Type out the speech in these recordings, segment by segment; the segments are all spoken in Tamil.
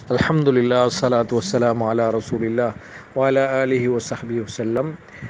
அல்ஹம்துலில்லா அஸ்ஸலாத்து வஸ்ஸலாம் அலா ரசூலில்லா வாலா அலிஹி வசஹபி வசல்லம்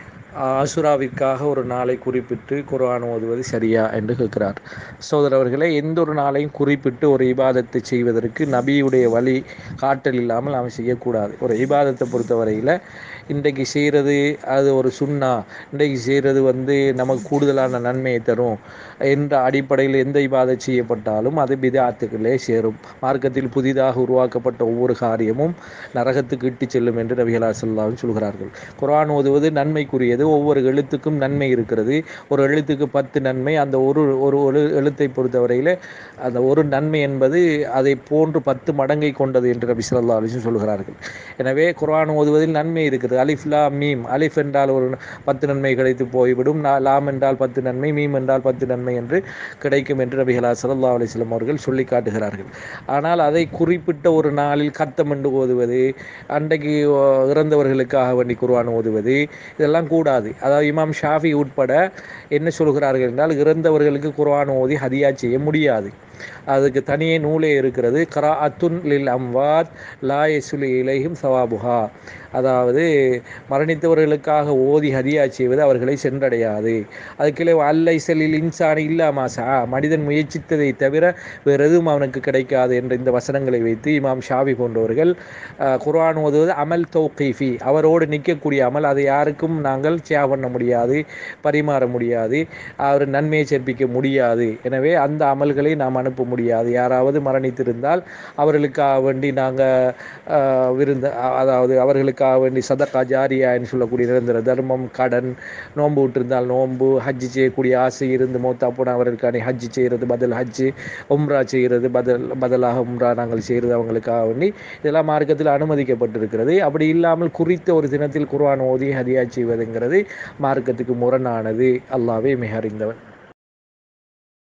ஆசுராவிற்காக ஒரு நாளை குறிப்பிட்டு குர்ஆன் ஓதுவது சரியா என்று கேட்கிறார் சோதரவர்களே எந்த ஒரு நாளையும் குறிப்பிட்டு ஒரு இபாதத்தை செய்வதற்கு நபியுடைய வழி காட்டல் இல்லாமல் நாம் செய்யக்கூடாது ஒரு இபாதத்தை பொறுத்தவரையில் இன்றைக்கு செய்கிறது அது ஒரு சுண்ணா இன்றைக்கு செய்கிறது வந்து நமக்கு கூடுதலான நன்மையை தரும் என்ற அடிப்படையில் எந்த இபாதை செய்யப்பட்டாலும் அது பிதாத்துக்களே சேரும் மார்க்கத்தில் புதிதாக உருவாக்கப்பட்ட ஒவ்வொரு காரியமும் நரகத்துக்கு இட்டு செல்லும் என்று நபிகளா சொல்லாவும் சொல்கிறார்கள் குரான் ஓதுவது நன்மைக்குரியது ஒவ்வொரு எழுத்துக்கும் நன்மை இருக்கிறது ஒரு எழுத்துக்கு பத்து நன்மை அந்த ஒரு ஒரு ஒரு எழுத்தை பொறுத்தவரையில் அந்த ஒரு நன்மை என்பது அதை போன்று பத்து மடங்கை கொண்டது என்று நபி சொல்லா அலிசும் சொல்கிறார்கள் எனவே குரான் ஓதுவதில் நன்மை இருக்கிறது அலிஃப் லா மீம் அலிஃப் என்றால் ஒரு பத்து நன்மை கிடைத்து போய்விடும் லாம் என்றால் பத்து நன்மை மீம் என்றால் பத்து நன்மை என்று கிடைக்கும் என்று நபிகளா சல்லா அலிஸ்லாம் அவர்கள் சொல்லி காட்டுகிறார்கள் ஆனால் அதை குறிப்பிட்ட ஒரு நாளில் கத்தம் என்று ஓதுவது அன்றைக்கு இறந்தவர்களுக்காக வேண்டி குர்ஆன் ஓதுவது இதெல்லாம் கூடாது அதாவது இமாம் ஷாஃபி உட்பட என்ன சொல்கிறார்கள் என்றால் இறந்தவர்களுக்கு குர்ஆன் ஓதி ஹதியா செய்ய முடியாது அதுக்கு தனியே நூலே இருக்கிறது கரா அத்துன் லில் அம்வாத் லா எசுலி இலையும் சவாபுஹா அதாவது மரணித்தவர்களுக்காக ஓதி ஹதியா செய்வது அவர்களை சென்றடையாது அதுக்கிலே அல்லை செல்லில் இன்சான் இல்லாமாசா மனிதன் முயற்சித்ததை தவிர வேறு எதுவும் அவனுக்கு கிடைக்காது என்ற இந்த வசனங்களை வைத்து இமாம் ஷாபி போன்றவர்கள் குர்ஆன் ஓதுவது அமல் தௌகீஃபி அவரோடு நிற்கக்கூடிய அமல் அதை யாருக்கும் நாங்கள் ஷேர் பண்ண முடியாது பரிமாற முடியாது அவர் நன்மையை சேர்ப்பிக்க முடியாது எனவே அந்த அமல்களை நாம் அனுப்ப முடியாது யாராவது மரணித்திருந்தால் அவர்களுக்காக வேண்டி நாங்கள் விருந்த அதாவது அவர்களுக்காக வேண்டி சதக்கா ஜாரியான்னு சொல்லக்கூடிய நிரந்தர தர்மம் கடன் நோன்பு விட்டிருந்தால் நோன்பு ஹஜ்ஜு செய்யக்கூடிய ஆசை இருந்து மௌத்தா போனால் அவர்களுக்கான ஹஜ்ஜு செய்கிறது பதில் ஹஜ்ஜு உம்ரா செய்கிறது பதில் பதிலாக உம்ரா நாங்கள் செய்கிறது அவங்களுக்காக வேண்டி இதெல்லாம் மார்க்கத்தில் அனுமதிக்கப்பட்டிருக்கிறது அப்படி இல்லாமல் குறித்த ஒரு தினத்தில் குர்ஆன் ஓதி ஹதியா செய்வதுங்கிறது மார்க்கத்துக்கு முரணானது அல்லாவே மிக அறிந்தவன்